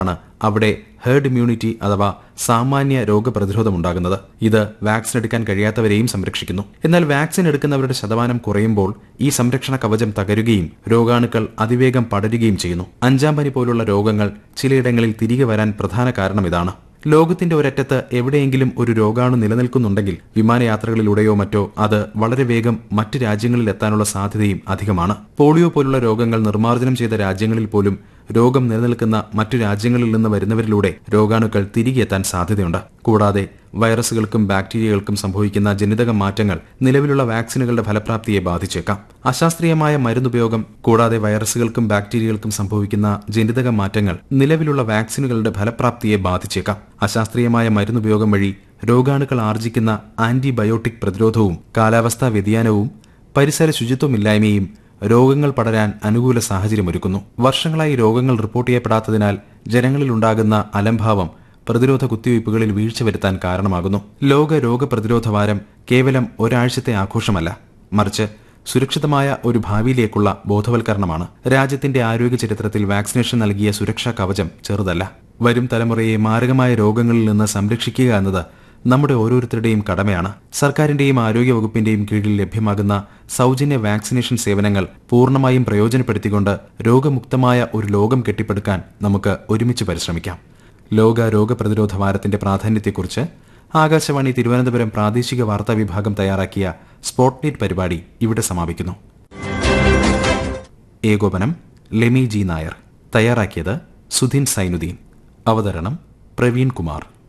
ആണ് അവിടെ heard immunity അഥവാ സാമാന്യ രോഗപ്രതിരോധം ഉണ്ടാകുന്നത് ഇത് വാക്സിൻ എടുക്കാൻ കഴിയാത്തവരെയും സംരക്ഷിക്കുന്നു എന്നാൽ വാക്സിൻ എടുക്കുന്നവരുടെ ശതമാനം കുറയുമ്പോൾ ഈ സംരക്ഷണ കവചം തകരുകയും രോഗാണുക്കൾ അതിവേഗം പടരുകയും ചെയ്യുന്നു അഞ്ചാം പനി പോലുള്ള രോഗങ്ങൾ ചിലയിടങ്ങളിൽ തിരികെ വരാൻ പ്രധാന കാരണം ഇതാണ് ലോകത്തിന്റെ ഒരറ്റത്ത് എവിടെയെങ്കിലും ഒരു രോഗാണു നിലനിൽക്കുന്നുണ്ടെങ്കിൽ വിമാനയാത്രകളിലൂടെയോ മറ്റോ അത് വളരെ വേഗം മറ്റ് രാജ്യങ്ങളിൽ എത്താനുള്ള സാധ്യതയും അധികമാണ് പോളിയോ പോലുള്ള രോഗങ്ങൾ നിർമ്മാർജ്ജനം ചെയ്ത രാജ്യങ്ങളിൽ പോലും രോഗം നിലനിൽക്കുന്ന മറ്റു രാജ്യങ്ങളിൽ നിന്ന് വരുന്നവരിലൂടെ രോഗാണുക്കൾ തിരികെ എത്താൻ സാധ്യതയുണ്ട് കൂടാതെ വൈറസുകൾക്കും ബാക്ടീരിയകൾക്കും സംഭവിക്കുന്ന ജനിതക മാറ്റങ്ങൾ നിലവിലുള്ള വാക്സിനുകളുടെ ഫലപ്രാപ്തിയെ ബാധിച്ചേക്കാം അശാസ്ത്രീയമായ മരുന്നുപയോഗം കൂടാതെ വൈറസുകൾക്കും ബാക്ടീരിയകൾക്കും സംഭവിക്കുന്ന ജനിതക മാറ്റങ്ങൾ നിലവിലുള്ള വാക്സിനുകളുടെ ഫലപ്രാപ്തിയെ ബാധിച്ചേക്കാം അശാസ്ത്രീയമായ മരുന്നുപയോഗം വഴി രോഗാണുക്കൾ ആർജിക്കുന്ന ആന്റിബയോട്ടിക് പ്രതിരോധവും കാലാവസ്ഥാ വ്യതിയാനവും പരിസര ശുചിത്വമില്ലായ്മയും രോഗങ്ങൾ പടരാൻ അനുകൂല സാഹചര്യമൊരുക്കുന്നു വർഷങ്ങളായി രോഗങ്ങൾ റിപ്പോർട്ട് ചെയ്യപ്പെടാത്തതിനാൽ ജനങ്ങളിലുണ്ടാകുന്ന അലംഭാവം പ്രതിരോധ കുത്തിവയ്പ്പുകളിൽ വീഴ്ച വരുത്താൻ കാരണമാകുന്നു ലോക രോഗപ്രതിരോധ വാരം കേവലം ഒരാഴ്ചത്തെ ആഘോഷമല്ല മറിച്ച് സുരക്ഷിതമായ ഒരു ഭാവിയിലേക്കുള്ള ബോധവൽക്കരണമാണ് രാജ്യത്തിന്റെ ആരോഗ്യ ചരിത്രത്തിൽ വാക്സിനേഷൻ നൽകിയ സുരക്ഷാ കവചം ചെറുതല്ല വരും തലമുറയെ മാരകമായ രോഗങ്ങളിൽ നിന്ന് സംരക്ഷിക്കുക എന്നത് നമ്മുടെ ഓരോരുത്തരുടെയും കടമയാണ് സർക്കാരിന്റെയും ആരോഗ്യ വകുപ്പിന്റെയും കീഴിൽ ലഭ്യമാകുന്ന സൗജന്യ വാക്സിനേഷൻ സേവനങ്ങൾ പൂർണ്ണമായും പ്രയോജനപ്പെടുത്തിക്കൊണ്ട് രോഗമുക്തമായ ഒരു ലോകം കെട്ടിപ്പടുക്കാൻ നമുക്ക് ഒരുമിച്ച് പരിശ്രമിക്കാം ലോക രോഗപ്രതിരോധ വാരത്തിന്റെ പ്രാധാന്യത്തെക്കുറിച്ച് ആകാശവാണി തിരുവനന്തപുരം പ്രാദേശിക വാർത്താ വിഭാഗം തയ്യാറാക്കിയ സ്പോട്ട്നിറ്റ് പരിപാടി ഇവിടെ സമാപിക്കുന്നു ഏകോപനം ലെമി ജി നായർ തയ്യാറാക്കിയത് സുധിൻ സൈനുദ്ദീൻ അവതരണം പ്രവീൺ കുമാർ